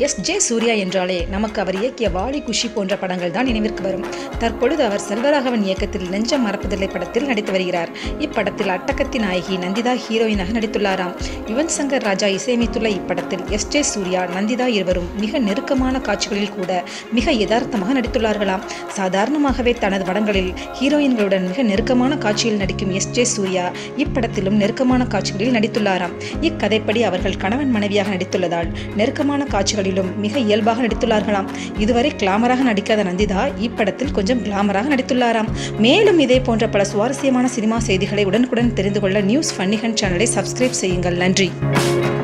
S J Surya என்றாலே நமக்கு அவர் இயக்கிய வாலி குஷி போன்ற படங்கள் தான் நினைவிற்கு வரும் தற்பொழுது அவர் செல்வராகவன் இயக்கத்தில் நெஞ்சம் மறப்பதில்லை படத்தில் நடித்து வருகிறார் இப்படத்தில் அட்டகத்தின் நாயகி நந்திதா ஹீரோயினாக நடித்துள்ளாராம் யுவன் சங்கர் ராஜா இசையமைத்துள்ள இப்படத்தில் எஸ் ஜே சூர்யா நந்திதா இருவரும் மிக நெருக்கமான காட்சிகளில் கூட மிக யதார்த்தமாக நடித்துள்ளார்களாம் சாதாரணமாகவே தனது படங்களில் ஹீரோயின்களுடன் மிக நெருக்கமான காட்சியில் நடிக்கும் எஸ் ஜே சூர்யா இப்படத்திலும் நெருக்கமான காட்சிகளில் நடித்துள்ளாராம் இக்கதைப்படி அவர்கள் கணவன் மனைவியாக நடித்துள்ளதால் நெருக்கமான காட்சிகளிலும் மிக இயல்பாக நடித்துள்ளார்களாம் இதுவரை கிளாமராக நடிக்காத நந்திதா இப்படத்தில் கொஞ்சம் கிளாமராக நடித்துள்ளாராம் மேலும் இதே போன்ற பல சுவாரஸ்யமான சினிமா செய்திகளை உடனுக்குடன் தெரிந்து கொள்ள நியூஸ் ஃபன்னிகன் சேனலை சப்ஸ்கிரைப் செய்யுங்கள் நன்றி